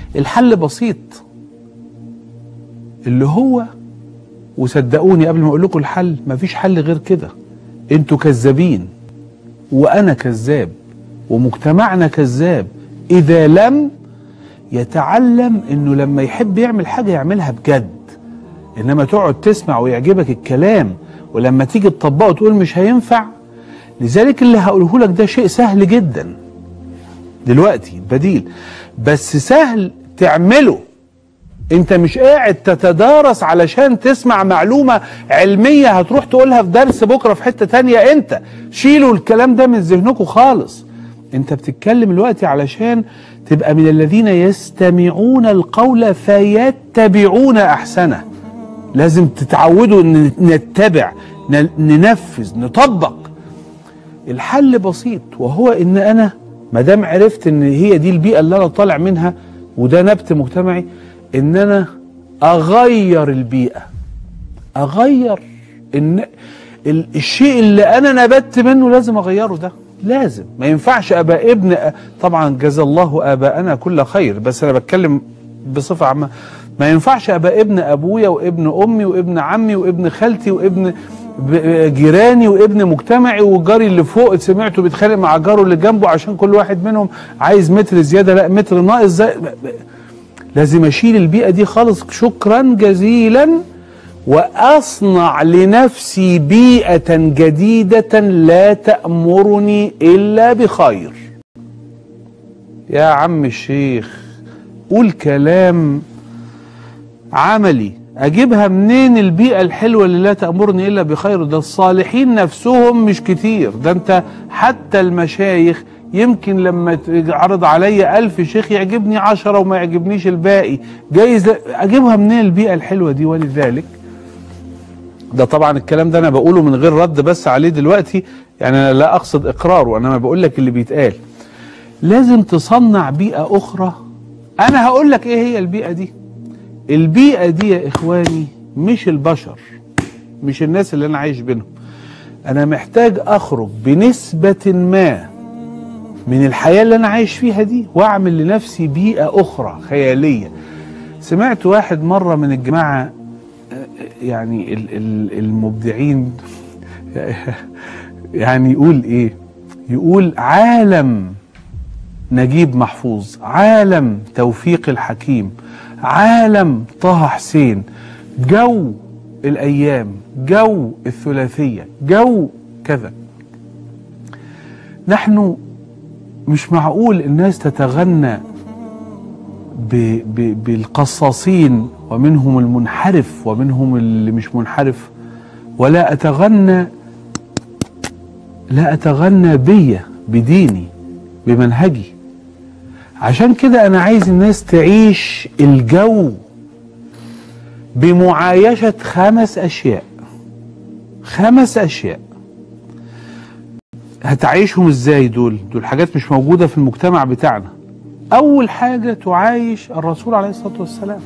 الحل بسيط اللي هو وصدقوني قبل ما اقول لكم الحل مفيش حل غير كده انتوا كذابين وانا كذاب ومجتمعنا كذاب اذا لم يتعلم انه لما يحب يعمل حاجه يعملها بجد انما تقعد تسمع ويعجبك الكلام ولما تيجي تطبقه تقول مش هينفع لذلك اللي هقوله لك ده شيء سهل جدا دلوقتي بديل بس سهل تعمله انت مش قاعد تتدارس علشان تسمع معلومة علمية هتروح تقولها في درس بكرة في حتة تانية انت شيلوا الكلام ده من ذهنكم خالص انت بتتكلم دلوقتي علشان تبقى من الذين يستمعون القول فيتبعون احسنه لازم تتعودوا ان نتبع ن- ننفذ نطبق الحل بسيط وهو ان انا ما دام عرفت ان هي دي البيئه اللي انا طالع منها وده نبت مجتمعي ان انا اغير البيئه اغير ان ال- الشيء اللي انا نبت منه لازم اغيره ده لازم ما ينفعش ابقى ابن طبعا جزا الله اباءنا كل خير بس انا بتكلم بصفه عامه ما ينفعش ابقى ابن ابويا وابن امي وابن عمي وابن خالتي وابن ب- جيراني وابن مجتمعي وجاري اللي فوق سمعته بيتخانق مع جاره اللي جنبه عشان كل واحد منهم عايز متر زياده لا متر ناقص زي لازم اشيل البيئه دي خالص شكرا جزيلا واصنع لنفسي بيئه جديده لا تامرني الا بخير يا عم الشيخ قول كلام عملي اجيبها منين البيئه الحلوه اللي لا تامرني الا بخير ده الصالحين نفسهم مش كتير ده انت حتى المشايخ يمكن لما تعرض عليا ألف شيخ يعجبني عشرة وما يعجبنيش الباقي جايز لا- أجيبها منين البيئة الحلوة دي ولذلك ده طبعا الكلام ده أنا بقوله من غير رد بس عليه دلوقتي يعني أنا لا أقصد إقراره أنا بقول لك اللي بيتقال لازم تصنع بيئة أخرى أنا هقول لك إيه هي البيئة دي البيئة دي يا إخواني مش البشر مش الناس اللي أنا عايش بينهم أنا محتاج أخرج بنسبة ما من الحياة اللي أنا عايش فيها دي وأعمل لنفسي بيئة أخرى خيالية سمعت واحد مرة من الجماعة آه، يعني ال- ال- المبدعين يعني يقول إيه يقول عالم نجيب محفوظ عالم توفيق الحكيم عالم طه حسين جو الأيام جو الثلاثية جو كذا نحن مش معقول الناس تتغنى ب ب بالقصاصين ومنهم المنحرف ومنهم اللي مش منحرف ولا أتغنى لا أتغنى بي بديني بمنهجي عشان كده أنا عايز الناس تعيش الجو بمعايشة خمس أشياء خمس أشياء هتعيشهم ازاي دول دول حاجات مش موجودة في المجتمع بتاعنا أول حاجة تعايش الرسول عليه الصلاة والسلام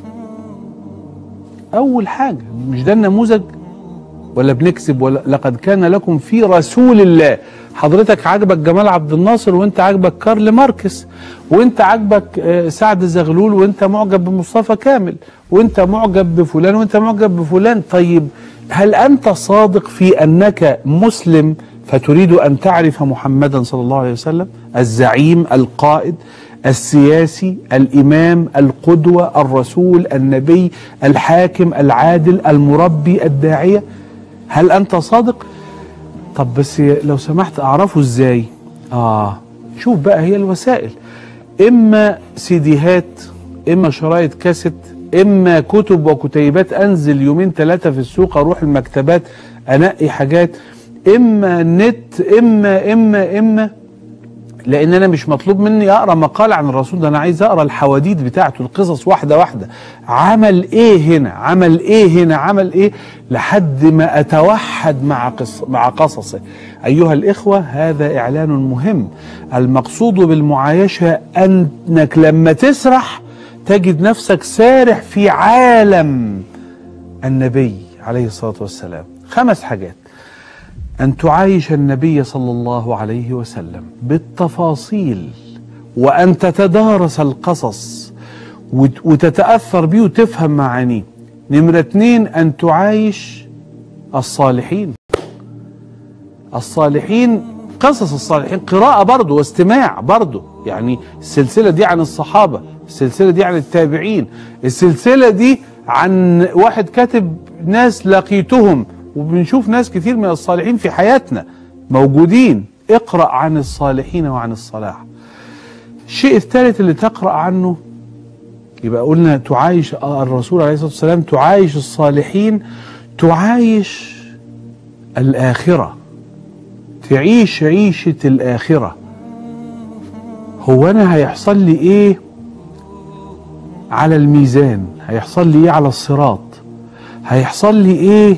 أول حاجة مش ده النموذج ولا بنكسب ولا لقد كان لكم في رسول الله حضرتك عاجبك جمال عبد الناصر وانت عاجبك كارل ماركس وانت عاجبك آه، سعد زغلول وانت معجب بمصطفى كامل وانت معجب بفلان وانت معجب بفلان طيب هل انت صادق في انك مسلم فتريد ان تعرف محمدا صلى الله عليه وسلم الزعيم القائد السياسي الامام القدوه الرسول النبي الحاكم العادل المربي الداعيه هل انت صادق طب بس لو سمحت اعرفه ازاي اه شوف بقى هي الوسائل اما سيديهات اما شرايط كاسيت اما كتب وكتيبات انزل يومين ثلاثه في السوق اروح المكتبات انقي حاجات اما نت اما اما اما لان انا مش مطلوب مني اقرا مقال عن الرسول ده انا عايز اقرا الحواديت بتاعته القصص واحده واحده عمل ايه هنا عمل ايه هنا عمل ايه لحد ما اتوحد مع قص مع قصصه ايها الاخوه هذا اعلان مهم المقصود بالمعايشه انك لما تسرح تجد نفسك سارح في عالم النبي عليه الصلاه والسلام خمس حاجات أن تعايش النبي صلى الله عليه وسلم بالتفاصيل وأن تتدارس القصص وت- وتتأثر بيه وتفهم معانيه نمرة اتنين أن تعايش الصالحين الصالحين قصص الصالحين قراءة برضه واستماع برضه يعني السلسلة دي عن الصحابة السلسلة دي عن التابعين السلسلة دي عن واحد كاتب ناس لقيتهم وبنشوف ناس كتير من الصالحين في حياتنا موجودين اقرأ عن الصالحين وعن الصلاح الشيء الثالث اللي تقرأ عنه يبقى قلنا تعايش الرسول عليه الصلاة والسلام تعايش الصالحين تعايش الآخرة تعيش عيشة الآخرة هو أنا هيحصل لي إيه على الميزان هيحصل لي إيه على الصراط هيحصل لي إيه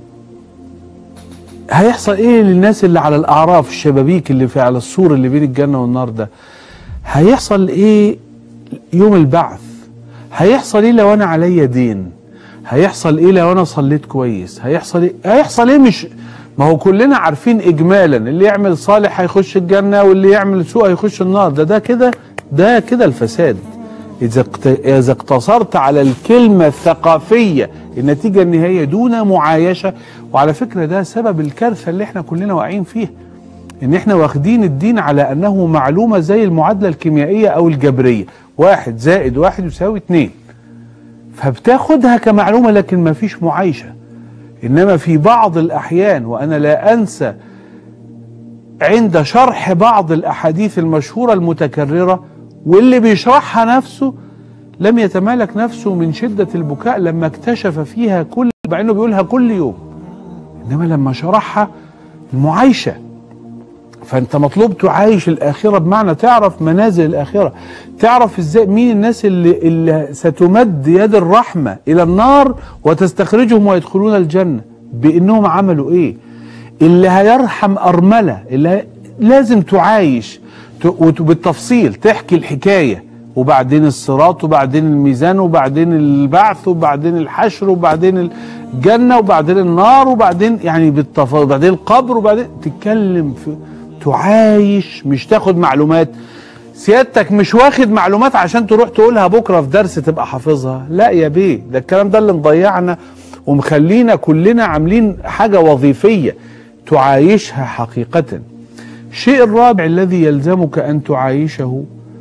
هيحصل إيه للناس اللي على الأعراف الشبابيك اللي في على السور اللي بين الجنة والنار ده هيحصل إيه يوم البعث هيحصل إيه لو أنا عليا دين هيحصل إيه لو أنا صليت كويس هيحصل إيه هيحصل إيه مش ما هو كلنا عارفين اجمالا اللي يعمل صالح هيخش الجنه واللي يعمل سوء هيخش النار ده ده كده ده كده الفساد اذا اقت- اذا اقتصرت على الكلمه الثقافيه النتيجه النهائيه دون معايشه وعلى فكره ده سبب الكارثه اللي احنا كلنا واقعين فيها ان احنا واخدين الدين على انه معلومه زي المعادله الكيميائيه او الجبريه واحد زائد واحد يساوي اتنين فبتاخدها كمعلومه لكن ما فيش معايشه انما في بعض الاحيان وانا لا انسى عند شرح بعض الاحاديث المشهوره المتكرره واللي بيشرحها نفسه لم يتمالك نفسه من شده البكاء لما اكتشف فيها كل مع انه بيقولها كل يوم انما لما شرحها المعايشه فانت مطلوب تعايش الاخره بمعنى تعرف منازل الاخره تعرف ازاي مين الناس اللي, اللي ستمد يد الرحمه الى النار وتستخرجهم ويدخلون الجنه بانهم عملوا ايه اللي هيرحم ارمله اللي هي لازم تعايش ت- وت- بالتفصيل تحكي الحكايه وبعدين الصراط وبعدين الميزان وبعدين البعث وبعدين الحشر وبعدين الجنه وبعدين النار وبعدين يعني بالتفاصيل وبعدين القبر وبعدين تتكلم في تعايش مش تاخد معلومات سيادتك مش واخد معلومات عشان تروح تقولها بكره في درس تبقى حافظها لا يا بيه ده الكلام ده اللي مضيعنا ومخلينا كلنا عاملين حاجه وظيفيه تعايشها حقيقه الشيء الرابع الذي يلزمك ان تعايشه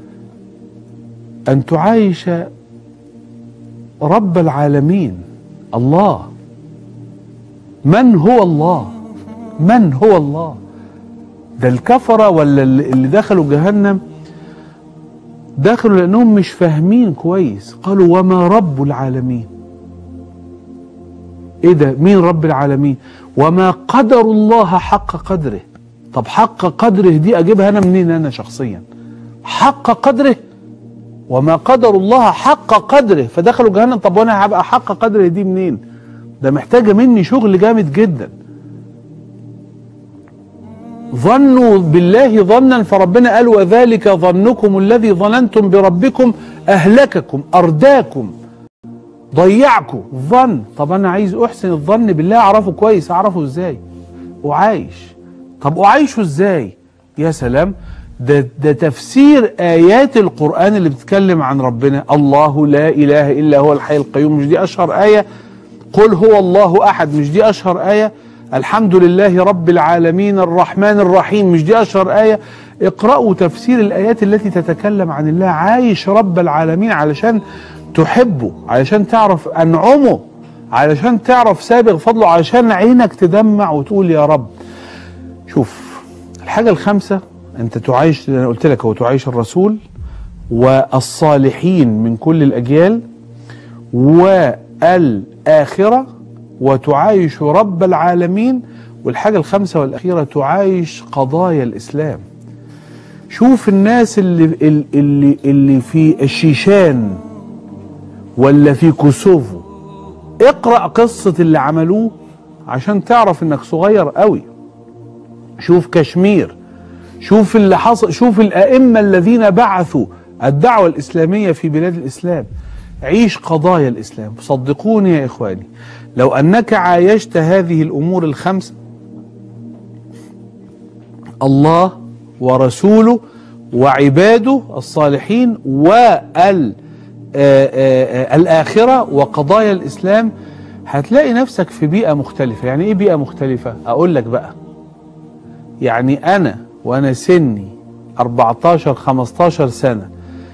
ان تعايش رب العالمين الله من هو الله من هو الله ده الكفرة ولا اللي اللي دخلوا جهنم دخلوا لأنهم مش فاهمين كويس قالوا وما رب العالمين ايه ده مين رب العالمين وما قدر الله حق قدره طب حق قدره دي اجيبها انا منين انا شخصيا حق قدره وما قدر الله حق قدره فدخلوا جهنم طب وانا هبقى حق قدره دي منين ده محتاجه مني شغل جامد جدا ظنوا بالله ظنا فربنا قال وذلك ظنكم الذي ظننتم بربكم اهلككم ارداكم ضيعكم ظن طب انا عايز احسن الظن بالله اعرفه كويس اعرفه ازاي اعايش طب اعايشه ازاي يا سلام ده ده تفسير ايات القران اللي بتتكلم عن ربنا الله لا اله الا هو الحي القيوم مش دي اشهر ايه قل هو الله احد مش دي اشهر ايه الحمد لله رب العالمين الرحمن الرحيم مش دي اشهر ايه اقرأوا تفسير الايات التي تتكلم عن الله عايش رب العالمين علشان تحبه علشان تعرف انعمه علشان تعرف سابق فضله علشان عينك تدمع وتقول يا رب شوف الحاجة الخامسة انت تعايش انا قلت لك هو تعايش الرسول والصالحين من كل الاجيال والآخرة وتعايش رب العالمين والحاجة الخامسة والأخيرة تعايش قضايا الإسلام شوف الناس اللي اللي اللي في الشيشان ولا في كوسوفو اقرأ قصة اللي عملوه عشان تعرف انك صغير قوي شوف كشمير شوف اللي حصل شوف الأئمة الذين بعثوا الدعوة الإسلامية في بلاد الإسلام عيش قضايا الإسلام صدقوني يا إخواني لو أنك عايشت هذه الأمور الخمسة الله ورسوله وعباده الصالحين آه، آه، آه، الآخرة وقضايا الإسلام هتلاقي نفسك في بيئة مختلفة يعني إيه بيئة مختلفة أقول لك بقى يعني أنا وأنا سني 14 15 سنة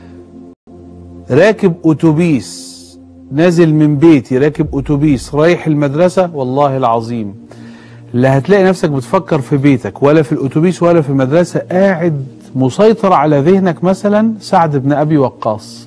راكب أتوبيس نازل من بيتي راكب أتوبيس رايح المدرسة والله العظيم لا هتلاقي نفسك بتفكر في بيتك ولا في الأتوبيس ولا في المدرسة قاعد مسيطر على ذهنك مثلا سعد بن أبي وقاص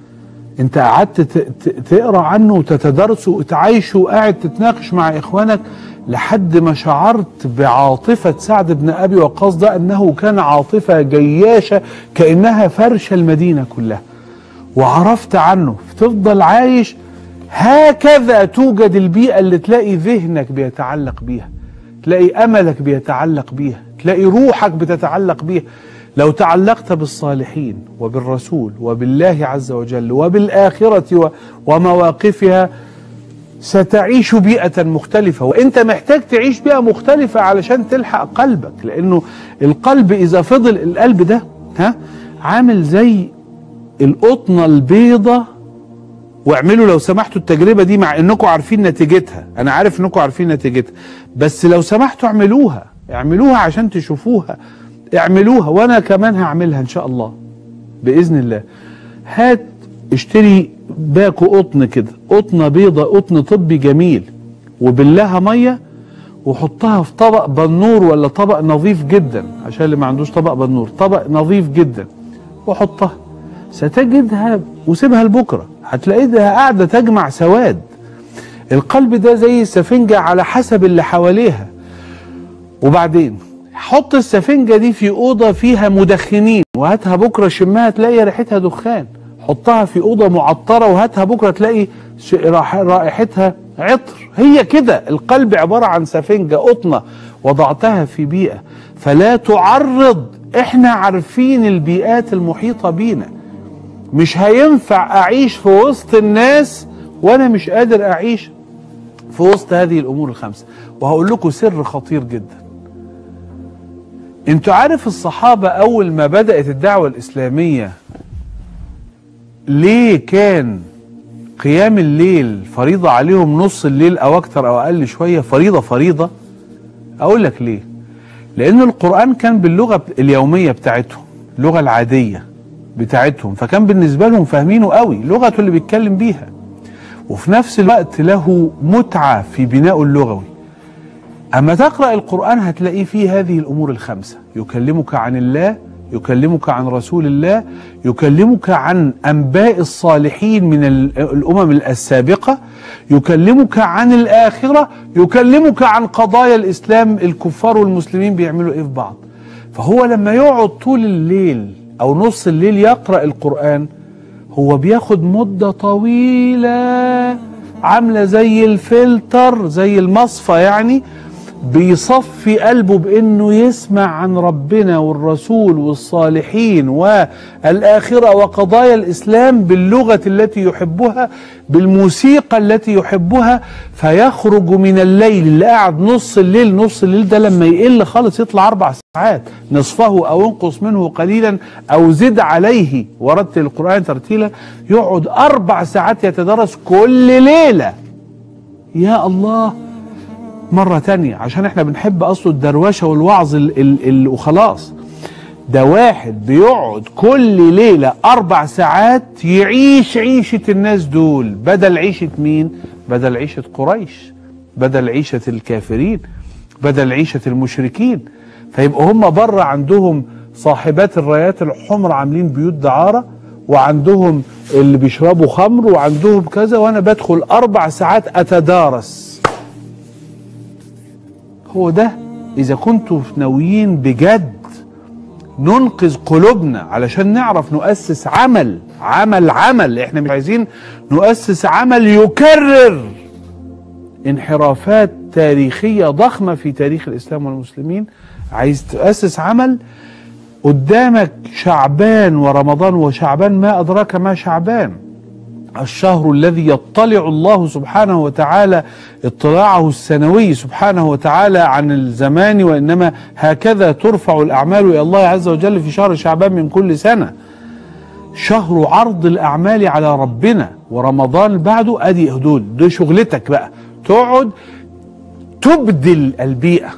انت قعدت ت- ت- تقرا عنه وتتدرسه وتعايشه وقاعد تتناقش مع اخوانك لحد ما شعرت بعاطفة سعد بن أبي وقاص ده أنه كان عاطفة جياشة كأنها فرش المدينة كلها وعرفت عنه تفضل عايش هكذا توجد البيئة اللي تلاقي ذهنك بيتعلق بيها تلاقي أملك بيتعلق بيها تلاقي روحك بتتعلق بيها لو تعلقت بالصالحين وبالرسول وبالله عز وجل وبالآخرة و- ومواقفها ستعيش بيئة مختلفة وانت محتاج تعيش بيئة مختلفة علشان تلحق قلبك لانه القلب اذا فضل القلب ده ها عامل زي القطنة البيضة واعملوا لو سمحتوا التجربة دي مع انكم عارفين نتيجتها انا عارف انكم عارفين نتيجتها بس لو سمحتوا اعملوها اعملوها عشان تشوفوها اعملوها وانا كمان هعملها ان شاء الله باذن الله هات اشتري باكو قطن كده قطنه بيضه قطن طبي جميل وبلها ميه وحطها في طبق بنور ولا طبق نظيف جدا عشان اللي ما عندوش طبق بنور طبق نظيف جدا وحطها ستجدها وسيبها لبكره هتلاقيها قاعده تجمع سواد القلب ده زي السفنجه على حسب اللي حواليها وبعدين حط السفنجة دي في أوضة فيها مدخنين وهاتها بكرة شمها تلاقي ريحتها دخان حطها في أوضة معطرة وهاتها بكرة تلاقي ش- راح- رائحتها عطر هي كده القلب عبارة عن سفنجة قطنة وضعتها في بيئة فلا تعرض احنا عارفين البيئات المحيطة بينا مش هينفع أعيش في وسط الناس وأنا مش قادر أعيش في وسط هذه الأمور الخمسة وهقول لكم سر خطير جدا انتوا عارف الصحابة أول ما بدأت الدعوة الإسلامية ليه كان قيام الليل فريضة عليهم نص الليل أو أكتر أو أقل شوية فريضة فريضة أقول لك ليه لأن القرآن كان باللغة اليومية بتاعتهم اللغة العادية بتاعتهم فكان بالنسبة لهم فاهمينه قوي لغته اللي بيتكلم بيها وفي نفس الوقت له متعة في بنائه اللغوي أما تقرأ القرآن هتلاقيه فيه هذه الأمور الخمسة يكلمك عن الله يكلمك عن رسول الله يكلمك عن أنباء الصالحين من ال- الأمم السابقة يكلمك عن الآخرة يكلمك عن قضايا الإسلام الكفار والمسلمين بيعملوا إيه في بعض فهو لما يقعد طول الليل أو نص الليل يقرأ القرآن هو بياخد مدة طويلة عاملة زي الفلتر زي المصفى يعني بيصفي قلبه بانه يسمع عن ربنا والرسول والصالحين والاخره وقضايا الاسلام باللغه التي يحبها بالموسيقى التي يحبها فيخرج من الليل اللي قاعد نص الليل نص الليل ده لما يقل خالص يطلع اربع ساعات نصفه او انقص منه قليلا او زد عليه ورتل القران ترتيلا يقعد اربع ساعات يتدرس كل ليله يا الله مرة تانية عشان احنا بنحب اصله الدروشة والوعظ ال ال ال وخلاص ده واحد بيقعد كل ليلة أربع ساعات يعيش عيشة الناس دول بدل عيشة مين؟ بدل عيشة قريش بدل عيشة الكافرين بدل عيشة المشركين فيبقوا هم بره عندهم صاحبات الرايات الحمر عاملين بيوت دعارة وعندهم اللي بيشربوا خمر وعندهم كذا وانا بدخل اربع ساعات اتدارس هو ده اذا كنتوا ناويين بجد ننقذ قلوبنا علشان نعرف نؤسس عمل عمل عمل احنا مش عايزين نؤسس عمل يكرر انحرافات تاريخية ضخمة في تاريخ الإسلام والمسلمين عايز تؤسس عمل قدامك شعبان ورمضان وشعبان ما أدراك ما شعبان الشهر الذي يطلع الله سبحانه وتعالى اطلاعه السنوي سبحانه وتعالى عن الزمان وإنما هكذا ترفع الأعمال إلى الله عز وجل في شهر شعبان من كل سنة شهر عرض الاعمال على ربنا ورمضان بعده ادي هدول دي شغلتك بقى تقعد تبدل البيئه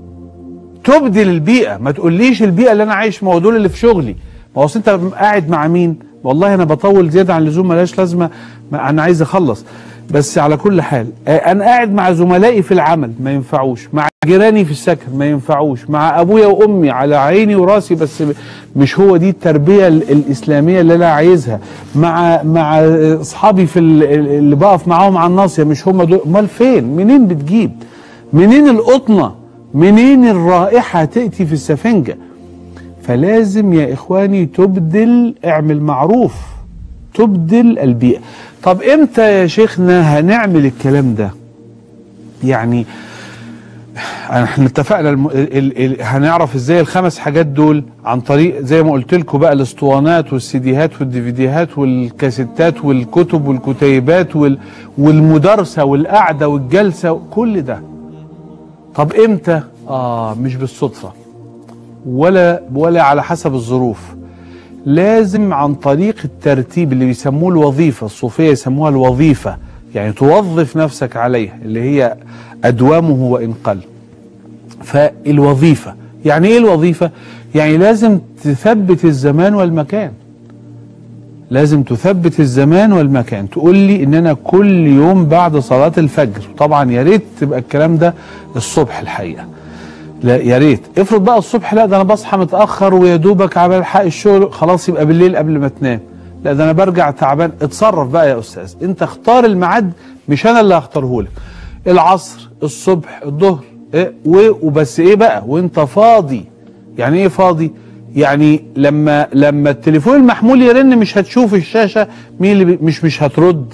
تبدل البيئه ما تقوليش البيئه اللي انا عايش ما هو دول اللي في شغلي ما هو أصل انت قاعد مع مين والله انا بطول زياده عن اللزوم ملهاش لازمه ما انا عايز اخلص بس على كل حال آه، انا قاعد مع زملائي في العمل ما ينفعوش مع جيراني في السكن ما ينفعوش مع ابويا وامي على عيني وراسي بس مش هو دي التربيه ال- الاسلاميه اللي انا عايزها مع مع اصحابي في ال- اللي بقف معاهم على الناصيه مش هم دول امال فين منين بتجيب منين القطنه منين الرائحه تاتي في السفنجه فلازم يا اخواني تبدل اعمل معروف تبدل البيئه طب امتى يا شيخنا هنعمل الكلام ده يعني احنا اتفقنا الم... ال... ال... هنعرف ازاي الخمس حاجات دول عن طريق زي ما قلت لكم بقى الاسطوانات والسيديهات والديفيديهات والكاسيتات والكتب والكتيبات وال... والمدارسه والقعده والجلسه كل ده طب امتى اه مش بالصدفه ولا ولا على حسب الظروف لازم عن طريق الترتيب اللي بيسموه الوظيفة الصوفية يسموها الوظيفة يعني توظف نفسك عليها اللي هي أدوامه وإن قل فالوظيفة يعني إيه الوظيفة؟ يعني لازم تثبت الزمان والمكان لازم تثبت الزمان والمكان تقول لي ان انا كل يوم بعد صلاة الفجر طبعا يا ريت تبقى الكلام ده الصبح الحقيقة لا يا ريت افرض بقى الصبح لا ده انا بصحى متاخر ويا دوبك عبال الحق الشغل خلاص يبقى بالليل قبل ما تنام لا ده انا برجع تعبان اتصرف بقى يا استاذ انت اختار الميعاد مش انا اللي هختاره لك العصر الصبح الظهر إيه و- وبس ايه بقى وانت فاضي يعني ايه فاضي يعني لما لما التليفون المحمول يرن مش هتشوف الشاشه مين اللي بي مش مش هترد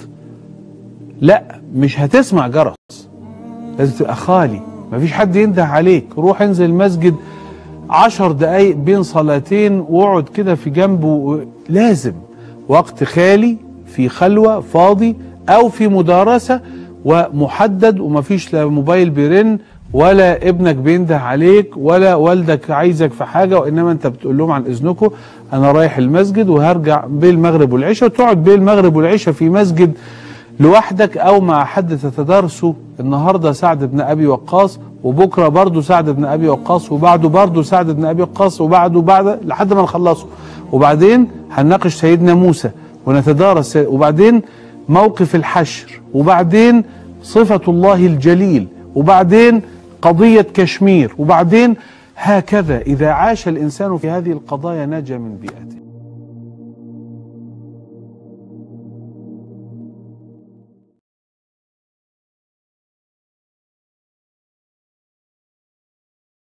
لا مش هتسمع جرس لازم تبقى خالي مفيش حد ينده عليك روح انزل المسجد عشر دقايق بين صلاتين واقعد كده في جنبه لازم وقت خالي في خلوة فاضي او في مدارسة ومحدد ومفيش لا موبايل بيرن ولا ابنك بينده عليك ولا والدك عايزك في حاجة وانما انت بتقول لهم عن اذنكم انا رايح المسجد وهرجع بين المغرب والعشاء وتقعد بين المغرب والعشاء في مسجد لوحدك او مع حد تتدارسوا النهارده سعد بن ابي وقاص وبكره برضه سعد بن ابي وقاص وبعده برضه سعد بن ابي وقاص وبعده بعد لحد ما نخلصه وبعدين هنناقش سيدنا موسى ونتدارس وبعدين موقف الحشر وبعدين صفة الله الجليل وبعدين قضية كشمير وبعدين هكذا إذا عاش الإنسان في هذه القضايا نجا من بيئته